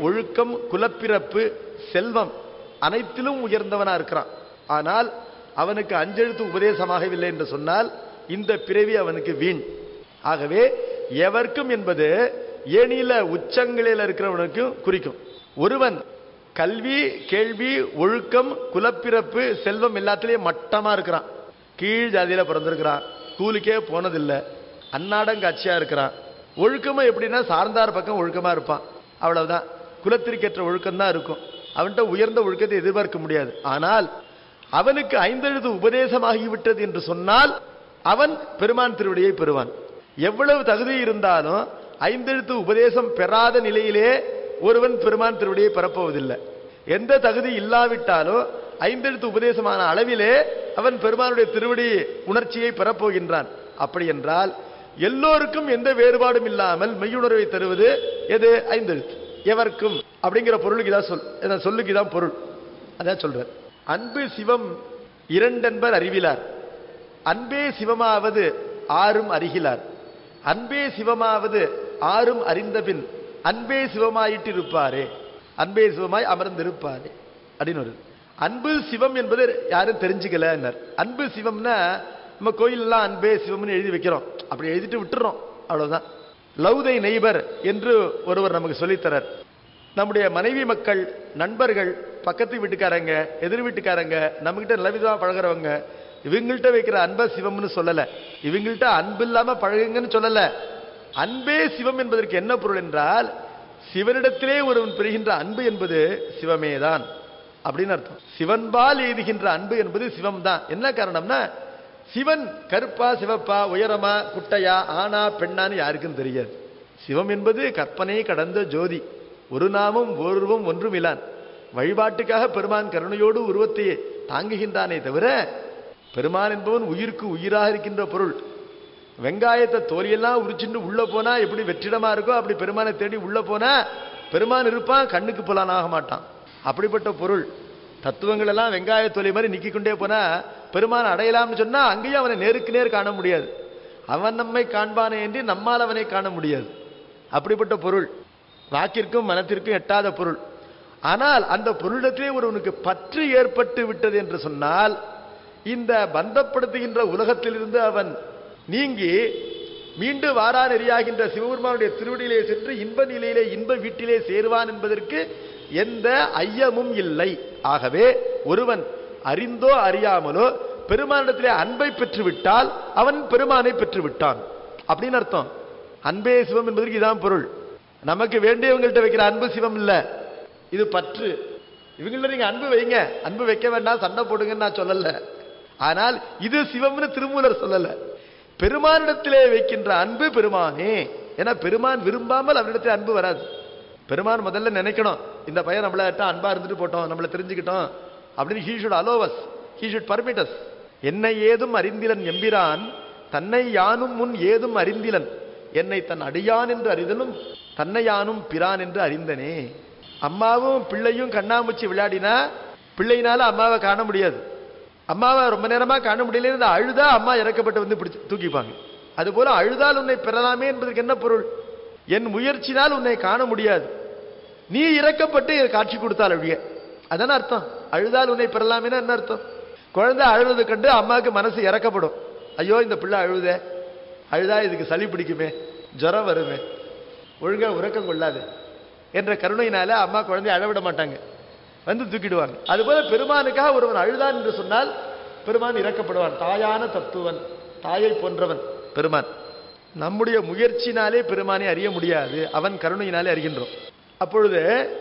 ஒழுக்கம் குலப்பிறப்பு செல்வம் அனைத்திலும் உயர்ந்தவனா இருக்கிறான் ஆனால் அவனுக்கு அஞ்செழுத்து உபதேசமாகவில்லை என்று சொன்னால் இந்த பிறவி அவனுக்கு வீண் ஆகவே எவர்க்கும் என்பது ஏனியில உச்சங்களில் இருக்கிறவனுக்கும் குறிக்கும் ஒருவன் கல்வி கேள்வி ஒழுக்கம் குலப்பிறப்பு செல்வம் எல்லாத்திலையும் மட்டமா இருக்கிறான் கீழ் ஜாதியில பிறந்திருக்கிறான் ஸ்கூலுக்கே போனதில்லை அன்னாடங்காட்சியா இருக்கிறான் ஒழுக்கமா எப்படின்னா சார்ந்தார் பக்கம் ஒழுக்கமா இருப்பான் அவ்வளவுதான் குலத்திற்கேற்ற ஒழுக்கம் தான் இருக்கும் அவன்கிட்ட உயர்ந்த ஒழுக்கத்தை எதிர்பார்க்க முடியாது ஆனால் அவனுக்கு ஐந்தெழுது உபதேசமாகிவிட்டது என்று சொன்னால் அவன் பெருமான் திருவடியை பெறுவான் எவ்வளவு தகுதி இருந்தாலும் ஐந்தெழுத்து உபதேசம் பெறாத நிலையிலே ஒருவன் பெருமான் திருவடியை பெறப்போவதில்லை எந்த தகுதி இல்லாவிட்டாலும் ஐந்தெழுத்து உபதேசமான அளவிலே அவன் பெருமானுடைய திருவடி உணர்ச்சியை பெறப்போகின்றான் அப்படி என்றால் எல்லோருக்கும் எந்த வேறுபாடும் இல்லாமல் மெய்யுணர்வை தருவது எது ஐந்தெழுத்து எவர்க்கும் அப்படிங்கிற பொருளுக்கு இதான் சொல் இந்த சொல்லுக்கு இதான் பொருள் அதான் சொல்றார் அன்பு சிவம் இரண்டென்பர் அறிவிலார் அன்பே சிவமாவது ஆறும் அறிகிலார் அன்பே சிவமாவது ஆறும் அறிந்தபின் அன்பே சிவமாயிட்டு இருப்பாரே அன்பே சிவமாய் அமர்ந்திருப்பாரே அப்படின்னு வருது அன்பு சிவம் என்பது யாரும் தெரிஞ்சுக்கல அன்பு சிவம்னா நம்ம கோயிலெல்லாம் அன்பே சிவம்னு எழுதி வைக்கிறோம் அப்படி எழுதிட்டு விட்டுறோம் அவ்வளவுதான் லவ்தை நெய்பர் என்று ஒருவர் நமக்கு சொல்லித்தரார் நம்முடைய மனைவி மக்கள் நண்பர்கள் பக்கத்து வீட்டுக்காரங்க எதிர் வீட்டுக்காரங்க நம்மகிட்ட நல்லவிதமா பழகுறவங்க இவங்கள்ட்ட வைக்கிற அன்ப சிவம்னு சொல்லல இவங்கள்ட்ட அன்பு இல்லாம பழகுங்கன்னு சொல்லல அன்பே சிவம் என்பதற்கு என்ன பொருள் என்றால் சிவனிடத்திலே ஒருவன் பெறுகின்ற அன்பு என்பது சிவமேதான் அப்படின்னு அர்த்தம் சிவன்பால் எய்துகின்ற அன்பு என்பது சிவம் தான் என்ன காரணம்னா சிவன் கருப்பா சிவப்பா உயரமா குட்டையா ஆனா பெண்ணான்னு யாருக்கும் தெரியாது சிவம் என்பது கற்பனை கடந்த ஜோதி ஒரு நாமும் ஒருவம் ஒன்றும் இலான் வழிபாட்டுக்காக பெருமான் கருணையோடு உருவத்தை தாங்குகின்றானே தவிர பெருமான் என்பவன் உயிருக்கு உயிராக இருக்கின்ற பொருள் வெங்காயத்தை தோலியெல்லாம் உரிச்சுட்டு உள்ள போனா எப்படி வெற்றிடமா இருக்கோ அப்படி பெருமானை தேடி உள்ள போனா பெருமான் இருப்பான் கண்ணுக்கு புலான் ஆக மாட்டான் அப்படிப்பட்ட பொருள் தத்துவங்கள் எல்லாம் வெங்காய தோலி மாதிரி நிக்கிக் கொண்டே போனா பெருமான் அடையலாம்னு சொன்னா அங்கேயும் அவனை நேருக்கு நேர் காண முடியாது அவன் நம்மை காண்பானே என்று நம்மால் அவனை காண முடியாது அப்படிப்பட்ட பொருள் வாக்கிற்கும் மனத்திற்கும் எட்டாத பொருள் ஆனால் அந்த பொருளிடத்திலே ஒருவனுக்கு பற்று ஏற்பட்டு விட்டது என்று சொன்னால் இந்த பந்தப்படுத்துகின்ற உலகத்திலிருந்து அவன் நீங்கி மீண்டு வாரா நெறியாகின்ற சிவபெருமானுடைய திருவடியிலே சென்று இன்ப நிலையிலே இன்ப வீட்டிலே சேருவான் என்பதற்கு எந்த ஐயமும் இல்லை ஆகவே ஒருவன் அறிந்தோ அறியாமலோ பெருமானிடத்திலே அன்பை பெற்றுவிட்டால் அவன் பெருமானை பெற்றுவிட்டான் அப்படின்னு அர்த்தம் அன்பே சிவம் என்பதற்கு இதான் பொருள் நமக்கு வேண்டியவங்கள்ட்ட வைக்கிற அன்பு சிவம் இல்ல இது பற்று இவங்கள்ட்ட நீங்க அன்பு வைங்க அன்பு வைக்க வேண்டாம் சண்டை போடுங்கன்னு நான் சொல்லல ஆனால் இது சிவம்னு திருமூலர் சொல்லல பெருமானிடத்திலே வைக்கின்ற அன்பு பெருமானே ஏன்னா பெருமான் விரும்பாமல் அவரிடத்தில் அன்பு வராது பெருமான் முதல்ல நினைக்கணும் இந்த பையன் நம்மள அன்பா இருந்துட்டு போட்டோம் நம்மள தெரிஞ்சுக்கிட்டோம் அப்படின்னு he should allow us he should permit us என்னை ஏதும் அறிந்திலன் எம்பிரான் தன்னை யானும் முன் ஏதும் அறிந்திலன் என்னை தன் அடியான் என்று அறிதலும் தன்னை யானும் பிரான் என்று அறிந்தனே அம்மாவும் பிள்ளையும் கண்ணாமூச்சி விளையாடினா பிள்ளையினால அம்மாவை காண முடியாது அம்மாவை ரொம்ப நேரமா காண முடியல அழுதா அம்மா இறக்கப்பட்டு வந்து பிடிச்சு தூக்கிப்பாங்க அதுபோல அழுதால் உன்னை பெறலாமே என்பதற்கு என்ன பொருள் என் முயற்சினால் உன்னை காண முடியாது நீ இறக்கப்பட்டு காட்சி கொடுத்தால் அழிய அதான அர்த்தம் அழுதால் உன்னை பெறலாமேன்னு என்ன அர்த்தம் குழந்தை அழுவது கண்டு அம்மாவுக்கு மனசு இறக்கப்படும் ஐயோ இந்த பிள்ளை அழுதே அழுதா இதுக்கு சளி பிடிக்குமே ஜுரம் வருமே ஒழுங்கா உறக்கம் கொள்ளாது என்ற கருணையினால அம்மா குழந்தைய அழவிட மாட்டாங்க வந்து தூக்கிடுவாங்க அதுபோல பெருமானுக்காக ஒருவன் அழுதான் என்று சொன்னால் பெருமான் இறக்கப்படுவான் தாயான தத்துவன் தாயை போன்றவன் பெருமான் நம்முடைய முயற்சினாலே பெருமானை அறிய முடியாது அவன் கருணையினாலே அறிகின்றோம் அப்பொழுது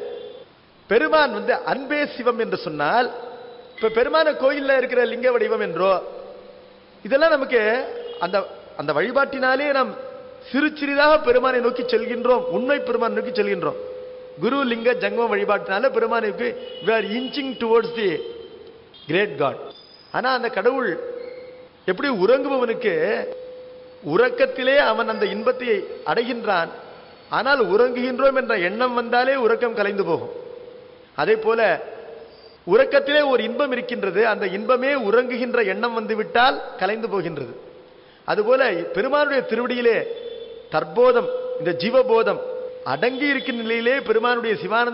பெருமான் வந்து அன்பே சிவம் என்று சொன்னால் இப்ப பெருமான கோயில்ல இருக்கிற லிங்க வடிவம் என்றோ இதெல்லாம் நமக்கு அந்த அந்த வழிபாட்டினாலே நாம் சிறு சிறிதாக பெருமானை நோக்கி செல்கின்றோம் உண்மை பெருமான் நோக்கி செல்கின்றோம் குரு லிங்க ஜங்கம வழிபாட்டினால பெருமானுக்கு we are inching towards the great God ஆனா அந்த கடவுள் எப்படி உறங்குபவனுக்கு உறக்கத்திலே அவன் அந்த இன்பத்தை அடைகின்றான் ஆனால் உறங்குகின்றோம் என்ற எண்ணம் வந்தாலே உறக்கம் கலைந்து போகும் அதே போல உறக்கத்திலே ஒரு இன்பம் இருக்கின்றது அந்த இன்பமே உறங்குகின்ற எண்ணம் வந்து விட்டால் கலைந்து போகின்றது அதுபோல பெருமானுடைய திருவடியிலே தற்போதம் இந்த ஜீவபோதம் அடங்கி இருக்கின்ற நிலையிலே பெருமானுடைய சிவானந்த